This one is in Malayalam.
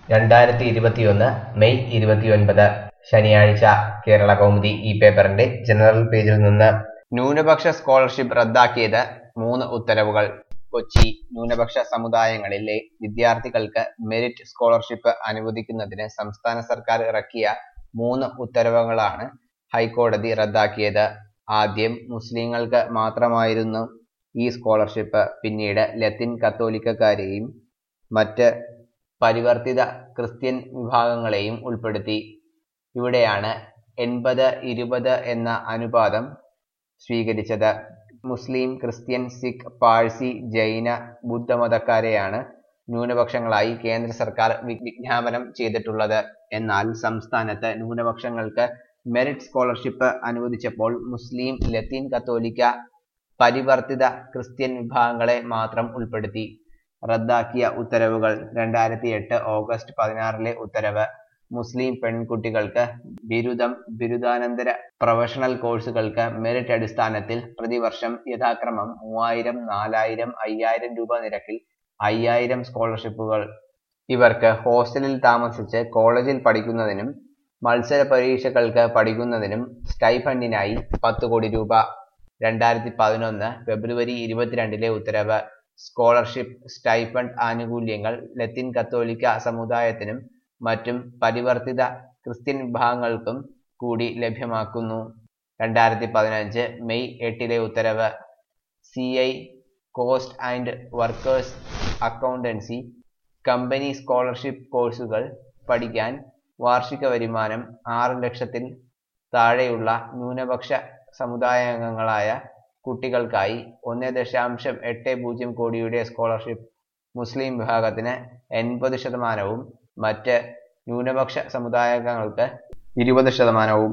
രണ്ടായിരത്തി ഇരുപത്തിയൊന്ന് മെയ് ഇരുപത്തിയൊൻപത് ശനിയാഴ്ച കേരള കൗമുദി ഈ പേപ്പറിന്റെ ജനറൽ പേജിൽ നിന്ന് ന്യൂനപക്ഷ സ്കോളർഷിപ്പ് റദ്ദാക്കിയത് മൂന്ന് ഉത്തരവുകൾ കൊച്ചി ന്യൂനപക്ഷ സമുദായങ്ങളിലെ വിദ്യാർത്ഥികൾക്ക് മെറിറ്റ് സ്കോളർഷിപ്പ് അനുവദിക്കുന്നതിന് സംസ്ഥാന സർക്കാർ ഇറക്കിയ മൂന്ന് ഉത്തരവുകളാണ് ഹൈക്കോടതി റദ്ദാക്കിയത് ആദ്യം മുസ്ലിങ്ങൾക്ക് മാത്രമായിരുന്നു ഈ സ്കോളർഷിപ്പ് പിന്നീട് ലത്തിൻ കത്തോലിക്കക്കാരെയും മറ്റ് പരിവർത്തിത ക്രിസ്ത്യൻ വിഭാഗങ്ങളെയും ഉൾപ്പെടുത്തി ഇവിടെയാണ് എൺപത് ഇരുപത് എന്ന അനുപാതം സ്വീകരിച്ചത് മുസ്ലിം ക്രിസ്ത്യൻ സിഖ് പാഴ്സി ജൈന ബുദ്ധമതക്കാരെയാണ് ന്യൂനപക്ഷങ്ങളായി കേന്ദ്ര സർക്കാർ വി- വിജ്ഞാപനം ചെയ്തിട്ടുള്ളത് എന്നാൽ സംസ്ഥാനത്ത് ന്യൂനപക്ഷങ്ങൾക്ക് മെറിറ്റ് സ്കോളർഷിപ്പ് അനുവദിച്ചപ്പോൾ മുസ്ലിം ലത്തീൻ കത്തോലിക്ക പരിവർത്തിത ക്രിസ്ത്യൻ വിഭാഗങ്ങളെ മാത്രം ഉൾപ്പെടുത്തി റദ്ദാക്കിയ ഉത്തരവുകൾ രണ്ടായിരത്തി എട്ട് ഓഗസ്റ്റ് പതിനാറിലെ ഉത്തരവ് മുസ്ലിം പെൺകുട്ടികൾക്ക് ബിരുദം ബിരുദാനന്തര പ്രൊഫഷണൽ കോഴ്സുകൾക്ക് മെറിറ്റ് അടിസ്ഥാനത്തിൽ പ്രതിവർഷം യഥാക്രമം മൂവായിരം നാലായിരം അയ്യായിരം രൂപ നിരക്കിൽ അയ്യായിരം സ്കോളർഷിപ്പുകൾ ഇവർക്ക് ഹോസ്റ്റലിൽ താമസിച്ച് കോളേജിൽ പഠിക്കുന്നതിനും മത്സര പരീക്ഷകൾക്ക് പഠിക്കുന്നതിനും സ്റ്റൈഫണ്ടിനായി പത്ത് കോടി രൂപ രണ്ടായിരത്തി പതിനൊന്ന് ഫെബ്രുവരി ഇരുപത്തിരണ്ടിലെ ഉത്തരവ് സ്കോളർഷിപ്പ് സ്റ്റൈഫണ്ട് ആനുകൂല്യങ്ങൾ ലത്തീൻ കത്തോലിക്ക സമുദായത്തിനും മറ്റും പരിവർത്തിത ക്രിസ്ത്യൻ വിഭാഗങ്ങൾക്കും കൂടി ലഭ്യമാക്കുന്നു രണ്ടായിരത്തി പതിനഞ്ച് മെയ് എട്ടിലെ ഉത്തരവ് C I cost and workers accountancy company scholarship കോഴ്സുകൾ പഠിക്കാൻ വാർഷിക വരുമാനം ആറ് ലക്ഷത്തിൽ താഴെയുള്ള ന്യൂനപക്ഷ സമുദായാംഗങ്ങളായ കുട്ടികൾക്കായി ഒന്ന് ദശാംശം എട്ട് പൂജ്യം കോടിയുടെ സ്കോളർഷിപ്പ് മുസ്ലിം വിഭാഗത്തിന് എൺപത് ശതമാനവും മറ്റ് ന്യൂനപക്ഷ സമുദായാംഗങ്ങൾക്ക് ഇരുപത് ശതമാനവും